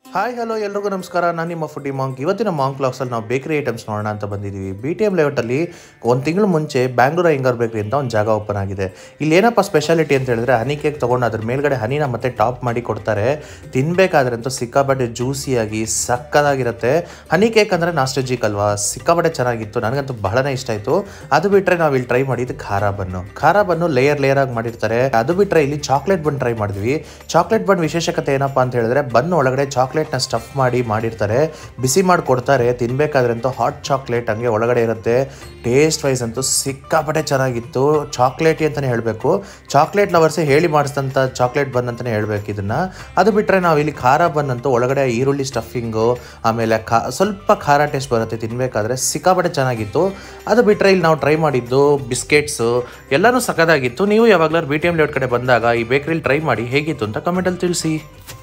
hi hello ಎಲ್ರಿಗೂ ನಮಸ್ಕಾರ ನಾನು ನಿಮ್ಮ ಫುಡಿ ಮಾಂಕ್ ಇವತ್ತಿನ ಮಾಂಕ್ ಕ್ಲಾಕ್ಸಲ್ಲಿ ನಾವು ಬೇಕರಿ ಐಟಮ್ಸ್ ನೋಡೋಣ ಅಂತ ಬಂದಿದ್ದೀವಿ ಬಿ ಟಿ ಎಮ್ ಲೇಔಟಲ್ಲಿ ಒಂದು ತಿಂಗಳು ಮುಂಚೆ ಬ್ಯಾಂಗ್ಳೂರ್ ಹಿಂಗರ್ ಬೇಕರಿ ಅಂತ ಒಂದು ಜಾಗ ಓಪನ್ ಆಗಿದೆ ಇಲ್ಲಿ ಏನಪ್ಪ ಸ್ಪೆಷಾಲಿಟಿ ಅಂತ ಹೇಳಿದ್ರೆ ಹನಿ ಕೇಕ್ ತೊಗೊಂಡು ಅದ್ರ ಮೇಲ್ಗಡೆ ಹನಿನ ಮತ್ತೆ ಟಾಪ್ ಮಾಡಿ ಕೊಡ್ತಾರೆ ತಿನ್ಬೇಕಾದ್ರೆ ಅಂತೂ ಸಿಕ್ಕಾಪಟ್ಟೆ ಜ್ಯೂಸಿಯಾಗಿ ಸಕ್ಕದಾಗಿರುತ್ತೆ ಹನಿ ಕೇಕ್ ಅಂದರೆ ನಾಸ್ಟಜಿಕ್ ಅಲ್ವಾ ಸಿಕ್ಕಾಪಟ್ಟೆ ಚೆನ್ನಾಗಿತ್ತು ನನಗಂತೂ ಬಹಳನೇ ಇಷ್ಟ ಆಯಿತು ಅದು ಬಿಟ್ಟರೆ ನಾವು ಇಲ್ಲಿ ಟ್ರೈ ಮಾಡಿದ್ದು ಖಾರ ಬನ್ನು ಖಾರ ಬನ್ನು ಲೇಯರ್ ಲೇಯರ್ ಆಗಿ ಮಾಡಿರ್ತಾರೆ ಅದು ಬಿಟ್ಟರೆ ಇಲ್ಲಿ ಚಾಕ್ಲೇಟ್ ಬನ್ ಟ್ರೈ ಮಾಡಿದ್ವಿ ಚಾಕ್ಲೇಟ್ ಬನ್ ವಿಶೇಷಕತೆ ಏನಪ್ಪ ಅಂತ ಹೇಳಿದ್ರೆ ಬನ್ ಒಳಗಡೆ ಚಾಕ್ಲೇಟ್ನ ಸ್ಟಫ್ ಮಾಡಿ ಮಾಡಿರ್ತಾರೆ ಬಿಸಿ ಮಾಡಿ ಕೊಡ್ತಾರೆ ತಿನ್ಬೇಕಾದ್ರೆ ಅಂತೂ ಹಾಟ್ ಚಾಕ್ಲೇಟ್ ಹಂಗೆ ಒಳಗಡೆ ಇರುತ್ತೆ ಟೇಸ್ಟ್ ವೈಸ್ ಅಂತೂ ಸಿಕ್ಕಾಪಟ್ಟೆ ಚೆನ್ನಾಗಿತ್ತು ಚಾಕ್ಲೇಟಿ ಅಂತಲೇ ಹೇಳಬೇಕು ಚಾಕ್ಲೇಟ್ ಲವರ್ಸೇ ಹೇಳಿ ಮಾಡಿಸಿದಂಥ ಚಾಕ್ಲೇಟ್ ಬನ್ ಅಂತಲೇ ಹೇಳಬೇಕು ಇದನ್ನು ಅದು ಬಿಟ್ಟರೆ ನಾವು ಇಲ್ಲಿ ಖಾರ ಬನ್ ಅಂತೂ ಒಳಗಡೆ ಈರುಳ್ಳಿ ಸ್ಟಫಿಂಗು ಆಮೇಲೆ ಖಾ ಸ್ವಲ್ಪ ಖಾರ ಟೇಸ್ಟ್ ಬರುತ್ತೆ ತಿನ್ನಬೇಕಾದ್ರೆ ಸಿಕ್ಕಾಪಟ್ಟೆ ಚೆನ್ನಾಗಿತ್ತು ಅದು ಬಿಟ್ಟರೆ ಇಲ್ಲಿ ನಾವು ಟ್ರೈ ಮಾಡಿದ್ದು ಬಿಸ್ಕೆಟ್ಸು ಎಲ್ಲನೂ ಸಕ್ಕದಾಗಿತ್ತು ನೀವು ಯಾವಾಗಲಾದ್ರು ಬಿ ಟಿ ಎಮ್ ಲೇಔಟ್ ಕಡೆ ಬಂದಾಗ ಈ ಬೇಕ್ರಿಲಿ ಟ್ರೈ ಮಾಡಿ ಹೇಗಿತ್ತು ಅಂತ ಕಮೆಂಟಲ್ಲಿ ತಿಳಿಸಿ